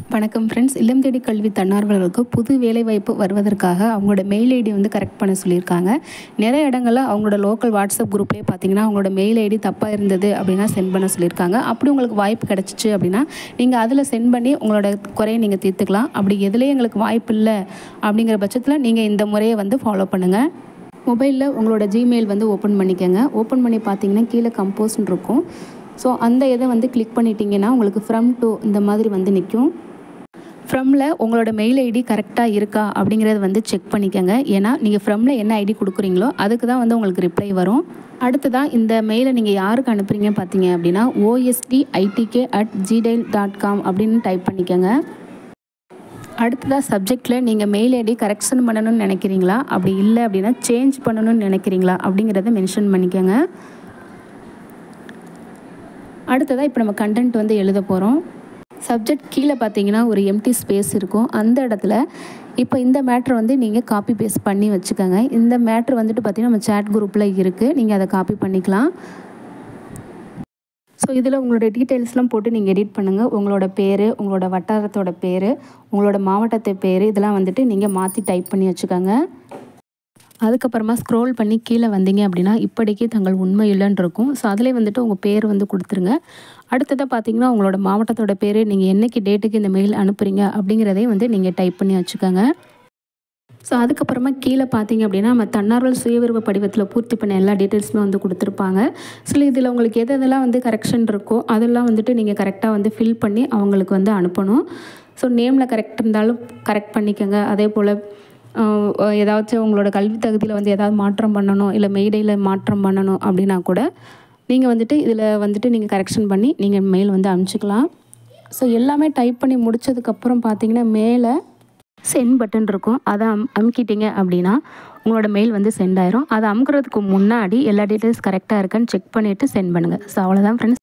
வணக்கம் ஃப்ரெண்ட்ஸ் இல்லம் தேடி கல்வி தன்னார்வலர்களுக்கு புது வேலைவாய்ப்பு வருவதற்காக அவங்களோட மெயில் ஐடி வந்து கரெக்ட் பண்ண சொல்லியிருக்காங்க நிறைய இடங்களில் அவங்களோட லோக்கல் வாட்ஸ்அப் குரூப்லேயே பார்த்தீங்கன்னா அவங்களோட மெயில் ஐடி தப்பாக இருந்தது அப்படின்னா சென்ட் பண்ண சொல்லியிருக்காங்க அப்படி உங்களுக்கு வாய்ப்பு கிடச்சிச்சு அப்படின்னா நீங்கள் அதில் சென்ட் பண்ணி உங்களோட குறையை நீங்கள் தீர்த்துக்கலாம் அப்படி எதுலேயும் எங்களுக்கு வாய்ப்பு இல்லை அப்படிங்கிற பட்சத்தில் நீங்கள் இந்த முறையை வந்து ஃபாலோ பண்ணுங்கள் மொபைலில் உங்களோட ஜிமெயில் வந்து ஓப்பன் பண்ணிக்கோங்க ஓப்பன் பண்ணி பார்த்தீங்கன்னா கீழே கம்போஸ்ன்னு இருக்கும் ஸோ அந்த இதை வந்து கிளிக் பண்ணிட்டீங்கன்னா உங்களுக்கு ஃப்ரம் டு இந்த மாதிரி வந்து நிற்கும் ஃப்ரம்ல உங்களோட மெயில் ஐடி கரெக்டாக இருக்கா அப்படிங்கிறத வந்து செக் பண்ணிக்கோங்க ஏன்னா நீங்கள் ஃப்ரம்ல என்ன ஐடி கொடுக்குறீங்களோ அதுக்கு தான் வந்து உங்களுக்கு ரிப்ளை வரும் அடுத்ததாக இந்த மெயிலை நீங்கள் யாருக்கு அனுப்புறீங்க பார்த்தீங்க அப்படின்னா ஓஎஸ்டி ஐடிகே அட் ஜிடைல் டாட் காம் அப்படின்னு டைப் பண்ணிக்கோங்க அடுத்ததாக சப்ஜெக்டில் நீங்கள் மெயில் ஐடி கரெக்ஷன் பண்ணணும்னு நினைக்கிறீங்களா அப்படி இல்லை அப்படின்னா சேஞ்ச் பண்ணணும்னு நினைக்கிறீங்களா அப்படிங்கிறத மென்ஷன் பண்ணிக்கோங்க அடுத்ததாக இப்போ நம்ம கண்டென்ட் வந்து எழுத போகிறோம் சப்ஜெக்ட் கீழே பார்த்தீங்கன்னா ஒரு எம்டி ஸ்பேஸ் இருக்கும் அந்த இடத்துல இப்போ இந்த மேட்ரை வந்து நீங்கள் காப்பி பேஸ்ட் பண்ணி வச்சுக்கோங்க இந்த மேட்ரு வந்துட்டு பார்த்தீங்கன்னா நம்ம சேட் குரூப்பில் இருக்குது நீங்கள் அதை காப்பி பண்ணிக்கலாம் ஸோ இதில் உங்களோட டீட்டெயில்ஸ்லாம் போட்டு நீங்கள் எடிட் பண்ணுங்கள் உங்களோட பேர் உங்களோட வட்டாரத்தோட பேர் உங்களோட மாவட்டத்தை பேர் இதெல்லாம் வந்துட்டு நீங்கள் மாற்றி டைப் பண்ணி வச்சுக்கோங்க அதுக்கப்புறமா ஸ்க்ரோல் பண்ணி கீழே வந்தீங்க அப்படின்னா இப்படிக்கு தங்கள் உண்மை இல்லைன்னு இருக்கும் ஸோ அதிலே வந்துட்டு உங்கள் பேர் வந்து கொடுத்துருங்க அடுத்ததாக பார்த்தீங்கன்னா உங்களோட மாவட்டத்தோட பேர் நீங்கள் என்னைக்கு டேட்டுக்கு இந்த மெயில் அனுப்புகிறீங்க அப்படிங்கிறதையும் வந்து நீங்கள் டைப் பண்ணி வச்சுக்கோங்க ஸோ அதுக்கப்புறமா கீழே பார்த்தீங்க அப்படின்னா நம்ம தன்னார்வல் சுயவிருப்ப படிவத்தில் பூர்த்தி பண்ண எல்லா டீட்டெயில்ஸுமே வந்து கொடுத்துருப்பாங்க ஸோ இதில் உங்களுக்கு எது எதெல்லாம் வந்து கரெக்ஷன் இருக்கோ அதெல்லாம் வந்துட்டு நீங்கள் கரெக்டாக வந்து ஃபில் பண்ணி அவங்களுக்கு வந்து அனுப்பணும் ஸோ நேமில் கரெக்ட் இருந்தாலும் கரெக்ட் பண்ணிக்கோங்க அதே போல் ஏதாச்சும் உங்களோட கல்வி தகுதியில் வந்து ஏதாவது மாற்றம் பண்ணணும் இல்லை மெய்டையில் மாற்றம் பண்ணணும் அப்படின்னா கூட நீங்கள் வந்துட்டு இதில் வந்துட்டு நீங்கள் கரெக்ஷன் பண்ணி நீங்கள் மெயில் வந்து அனுப்பிச்சிக்கலாம் ஸோ எல்லாமே டைப் பண்ணி முடிச்சதுக்கப்புறம் பார்த்தீங்கன்னா மேலே சென்ட் பட்டன் இருக்கும் அதை அம் அமுக்கிட்டீங்க அப்படின்னா உங்களோட மெயில் வந்து சென்ட் ஆயிரும் அதை அமுக்கிறதுக்கு முன்னாடி எல்லா டீட்டெயில்ஸ் கரெக்டாக இருக்கான்னு செக் பண்ணிவிட்டு சென்ட் பண்ணுங்கள் ஸோ அவ்வளோதான் ஃப்ரெண்ட்ஸ்